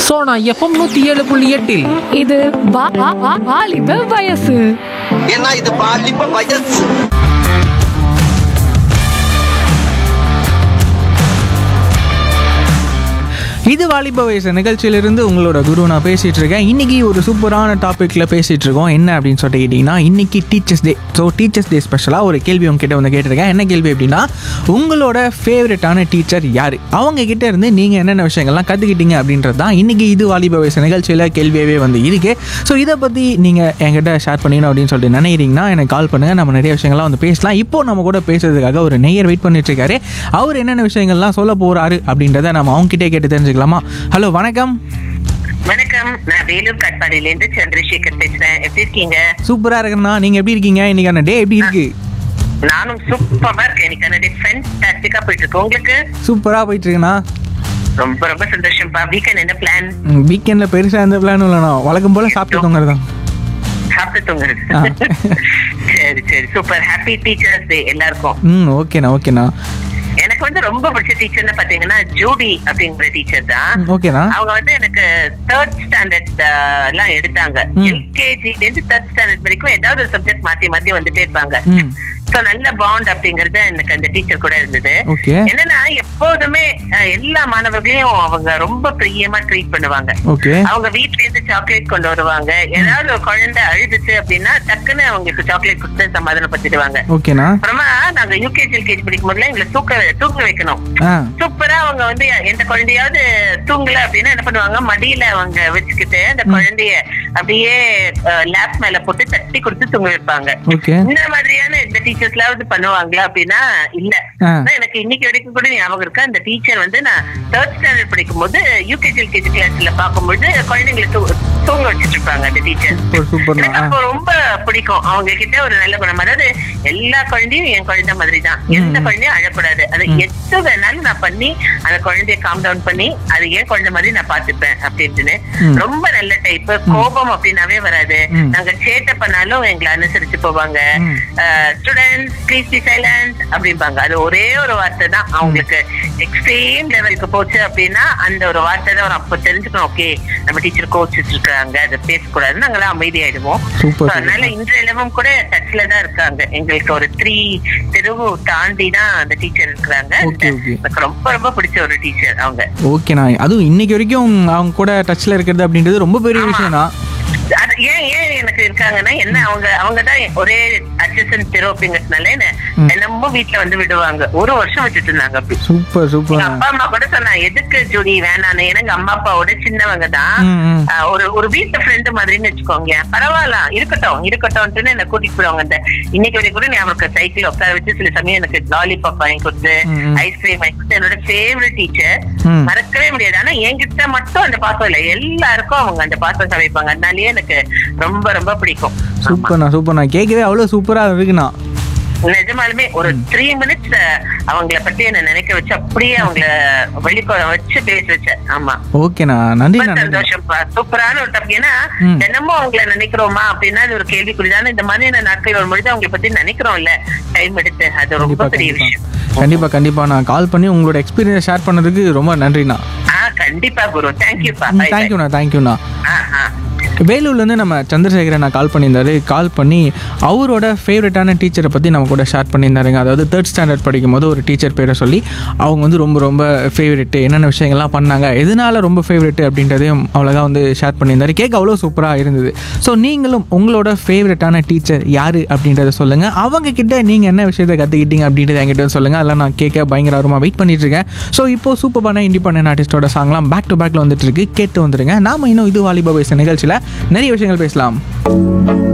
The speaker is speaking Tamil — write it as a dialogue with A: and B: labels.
A: சோனா எஃப்எம் நூத்தி ஏழு புள்ளி எட்டில்
B: இது வா- வா- வா- வாலிப வயசு
C: ஏன்னா இது பாலிப்ப வயசு
D: இது வாலிப வயசு நிகழ்ச்சியிலிருந்து உங்களோட குரு நான் பேசிட்டு இருக்கேன் இன்னைக்கு ஒரு சூப்பரான டாபிக்ல பேசிட்டு இருக்கோம் என்ன அப்படின்னு சொல்லிட்டு கேட்டிங்கன்னா இன்னைக்கு teachers day so teachers day ஸ்பெஷலாக ஒரு கேள்வி உங்ககிட்ட வந்து கேட்டிருக்கேன் என்ன கேள்வி அப்படின்னா உங்களோட ஃபேவரட்டான டீச்சர் யார் அவங்க கிட்ட இருந்து நீங்கள் என்னென்ன விஷயங்கள்லாம் கற்றுக்கிட்டீங்க அப்படின்றது தான் இன்னைக்கு இது வாலிப வயசு நிகழ்ச்சியில் கேள்வியாகவே வந்து இருக்கு ஸோ இதை பற்றி நீங்கள் என்கிட்ட ஷேர் பண்ணிக்கணும் அப்படின்னு சொல்லிட்டு நினைக்கிறீங்கன்னா எனக்கு கால் பண்ணுங்கள் நம்ம நிறைய விஷயங்கள்லாம் வந்து பேசலாம் இப்போ நம்ம கூட பேசுறதுக்காக ஒரு நெய்யர் வெயிட் பண்ணிட்டு இருக்காரு அவர் என்னென்ன விஷயங்கள்லாம் சொல்ல போறாரு அப்படின்றத நம்ம அவங்க கிட்டே கேட்டு தெரிஞ்சுக்கலாமா ஹலோ வணக்கம்
E: வணக்கம் நான் வேலூர் காட்பாடியில இருந்து சந்திரசேகர் பேசுறேன் எப்படி இருக்கீங்க
D: சூப்பரா இருக்கண்ணா நீங்க எப்படி இருக்கீங்க இன்னைக்கான டே எப்படி இருக்கு
E: நானும் சூப்பரா இருக்கேன் எனக்கு அந்த ஃபேன்டாஸ்டிக்கா போயிட்டு இருக்கு உங்களுக்கு
D: சூப்பரா போயிட்டு இருக்குண்ணா
E: ரொம்ப ரொம்ப சந்தோஷம்ப்பா வீக்கெண்ட் என்ன பிளான்
D: வீக்கெண்ட்ல பெருசா எந்த பிளானும் இல்லைண்ணா வழக்கம் போல சாப்பிட்டு தூங்குறது தான்
E: சாப்பிட்டு தூங்குறது
D: ஆ.
E: சரி சரி சூப்பர் ஹாப்பி டீச்சர்ஸ் டே எல்லாருக்கும்
D: ம் ஓகேண்ணா ஓகேண்ணா
E: எனக்கு வந்து ரொம்ப பிடிச்ச டீச்சர்னு பாத்தீங்கன்னா ஜூடி அப்படிங்கிற டீச்சர் தான்
D: ம், ஓகேண்ணா
E: அவங்க வந்து எனக்கு தேர்ட் ஸ்டாண்டர்ட் எல்லாம் எடுத்தாங்க
D: ம்.
E: எல்கேஜில இருந்து தேர்ட் ஸ்டாண்டர்ட் வரைக்கும் ஏதாவது ஒரு சப்ஜெக்ட் மாத்தி மாத்தி வந்துட்டே இருப்பாங்க
D: ம்
E: சோ நல்ல பாண்ட் அப்படிங்கறது எனக்கு அந்த டீச்சர் கூட இருந்தது
D: ஓகே
E: என்னன்னா எப்போதுமே அஹ், எல்லா மாணவர்களையும் அவங்க ரொம்ப பிரியமா ட்ரீட் பண்ணுவாங்க
D: ஓகே
E: அவங்க வீட்ல இருந்து சாக்லேட் கொண்டு வருவாங்க ஏதாவது ஒரு குழந்தை அழுதுச்சு அப்படின்னா டக்குன்னு அவங்களுக்கு சாக்லேட் கொடுத்து சமாதானப்படுத்திடுவாங்க
D: ஓகேண்ணா
E: அப்புறமா நாங்க யூகேஜி எல்கேஜி படிக்கும் போதுல எங்களை தூக்க தூங்க வைக்கணும்
D: ஆ
E: சூப்பரா அவங்க வந்து எந்த குழந்தையாவது தூங்கல அப்படின்னா என்ன பண்ணுவாங்க மடியில அவங்க வச்சுக்கிட்டு அந்த குழந்தைய அப்படியே லேப் மேல போட்டு தட்டி கொடுத்து தூங்க வைப்பாங்க
D: ஓகே
E: இந்த மாதிரியான இந்த டீச்சர்ஸ்லாவது பண்ணுவாங்களா அப்படின்னா இல்ல
D: ஆ.
E: ஆனா எனக்கு இன்னைக்கு வரைக்கும் கூட ஞாபகம் இருக்கு அந்த டீச்சர் வந்து நான் தேர்ட் ஸ்டாண்டர்ட் படிக்கும் போது யூகேஜி எல்கேஜி கிளாஸ்ல பார்க்கும்போது குழந்தைங்களை தூ- தூங்க வச்சிட்டு இருப்பாங்க அந்த டீச்சர்
D: சூப்பர் சூப்பர்ண்ணா
E: எனக்கு
D: ஆ
E: அப்போ ரொம்ப பிடிக்கும் அவங்க கிட்ட ஒரு நல்ல குணம் அதாவது எல்லா குழந்தையும் என் குழந்தை மாதிரி தான் எந்த குழந்தையும் அழக்கூடாது அது எது வேணாலும் நான் பண்ணி அந்த குழந்தைய காம் டவுன் பண்ணி அது ஏன் குழந்தை மாதிரி நான் பாத்துப்பேன் அப்படின்ட்டுன்னு
D: ம்.
E: ரொம்ப நல்ல டைப் கோபம் அப்படின்னாவே வராது
D: ம்.
E: நாங்க சேட்டை பண்ணாலும் எங்களை அனுசரிச்சு போவாங்க
D: ம்.
E: ஸ்டூடெண்ட்ஸ் ப்ளீஸ் பி சைலண்ட் அப்படிம்பாங்க அது ஒரே ஒரு வார்த்தை தான் அவங்களுக்கு எக்ஸ்ட்ரீம் லெவலுக்கு போச்சு அப்படின்னா அந்த ஒரு வார்த்தை தான் அப்ப தெரிஞ்சுக்கணும் ஓகே நம்ம டீச்சர் கோச்சிட்டு இருக்காங்க அதை பேசக்கூடாது நாங்களாம் அமைதியாயிடுவோம்
D: Super,
E: So, அதனால இன்றையளவும் கூட டச்ல தான் இருக்காங்க எங்களுக்கு ஒரு த்ரீ தெருவு தாண்டி தான் அந்த டீச்சர் இருக்கிறாங்க
D: Okay, okay.
E: எனக்கு ரொம்ப ரொம்ப பிடிச்ச ஒரு டீச்சர் அவங்க
D: ஓகேண்ணா அதுவும் இன்னைக்கு வரைக்கும் அவங்க கூட டச்ல இருக்கிறது அப்படின்றது ரொம்ப பெரிய
E: ஆமா.
D: விஷயம் தான்
E: அது ஏன் ஏன் எனக்கு இருக்காங்கன்னா என்ன அவங்க அவங்க தான் ஒரே அட்ஜஸ்டன் தெரு அப்படிங்கிறதுனால என்ன
D: ம்.
E: தினமும் வீட்டுல வந்து விடுவாங்க ஒரு வருஷம் வச்சுட்டு இருந்தாங்க அப்படி
D: சூப்பர்
E: எங்க
D: சூப்பர்ண்ணா
E: அப்பா அம்மா கூட சொன்னா எதுக்கு ஜூடி வேணான்னு ஏன்னா எங்க அம்மா அப்பாவோட சின்னவங்க தான்
D: ம் ம்
E: ஆஹ் ஒரு ஒரு வீட்டு ஃப்ரெண்டு மாதிரின்னு வச்சுக்கோங்க பரவாயில்ல இருக்கட்டும் இருக்கட்டும்னு என்ன கூட்டிட்டு போடுவாங்க இந்த இன்னைக்கு வரைக்கும் கூட ஞாபகம் சைக்கிள் உட்கார வச்சு சில சமயம் எனக்கு லாலிபாப் வாங்கி கொடுத்து
D: ம், ம்.
E: ஐஸ்கிரீம் வாங்கி கொடுத்து என்னோட ஃபேவரட் டீச்சர்
D: ம்.
E: மறக்கவே முடியாது ஆனா என்கிட்ட மட்டும் அந்த பாசம் இல்ல எல்லாருக்கும் அவங்க அந்த பாசம் சமைப்பாங்க அதனாலயே எனக்கு ரொம்ப ரொம்ப பிடிக்கும் ஆமா.
D: சூப்பர்ண்ணா சூப்பர்ண்ணா கேட்கவே அவ்வளோ சூப்பரா இருக்குண்ணா
E: நிஜமாலுமே ஒரு த்ரீ மினிட்ஸ் அவங்கள பத்தி என்ன நினைக்க வச்சு அப்படியே அவங்கள வெளிக்கொ வச்சு பேச வச்சேன் ஆமா
D: ஓகேண்ணா
E: ரொம்ப
D: நன்றிண்ணா நன்றி
E: சந்தோஷம்ப்பா சூப்பரான ஒரு டாபிக் ஏன்னா
D: ம்.
E: தினமும் அவங்கள நினைக்கிறோமா அப்படின்னா அது ஒரு கேள்விக்குறிதான இந்த மாதிரியான நாட்கள் வரும்பொழுது அவங்கள பத்தி நினைக்கிறோம்ல டைம் எடுத்து அது ரொம்ப
D: கண்டிப்பா
E: பெரிய
D: கண்டிப்பா
E: விஷயம்
D: கண்டிப்பா கண்டிப்பா நான் கால் பண்ணி உங்களோட எக்ஸ்பீரியன்ஸ் ஷேர் பண்ணதுக்கு ரொம்ப நன்றிண்ணா
E: ஆ கண்டிப்பா குரு தேங்க்யூப்பா
D: தேங்க்யூண்ணா தேங்க்யூண்ணா
E: ஆ ஆ
D: வேலூர்லேருந்து நம்ம சந்திரசேகரன் நான் கால் பண்ணியிருந்தாரு கால் பண்ணி அவரோட ஃபேவரட்டான டீச்சரை பற்றி நம்ம கூட ஷேர் பண்ணியிருந்தாருங்க அதாவது தேர்ட் ஸ்டாண்டர்ட் படிக்கும் போது ஒரு டீச்சர் பேரை சொல்லி அவங்க வந்து ரொம்ப ரொம்ப ஃபேவரெட்டு என்னென்ன விஷயங்கள்லாம் பண்ணாங்க எதனால ரொம்ப ஃபேவரெட்டு அப்படின்றதையும் அவ்வளோதான் வந்து ஷேர் பண்ணியிருந்தாரு கேட்க அவ்வளோ சூப்பராக இருந்தது ஸோ நீங்களும் உங்களோட ஃபேவரட்டான டீச்சர் யார் அப்படின்றத சொல்லுங்கள் அவங்க கிட்ட நீங்கள் என்ன விஷயத்தை கற்றுக்கிட்டீங்க அப்படின்றத என்கிட்ட சொல்லுங்கள் அதெல்லாம் நான் கேட்க பயங்கர ஆர்வமாக வெயிட் பண்ணிட்டு இருக்கேன் ஸோ இப்போ சூப்பரான இண்டிபெண்டன்ட் ஆர்டிஸ்டோட சாங்லாம் பேக் டு பேக்கில் வந்துட்டு இருக்கு கேட்டு வந்துருங்க நாம இன்னும் இது வாலிபா பேச நிகழ்ச்சியில் நிறைய விஷயங்கள் பேசலாம்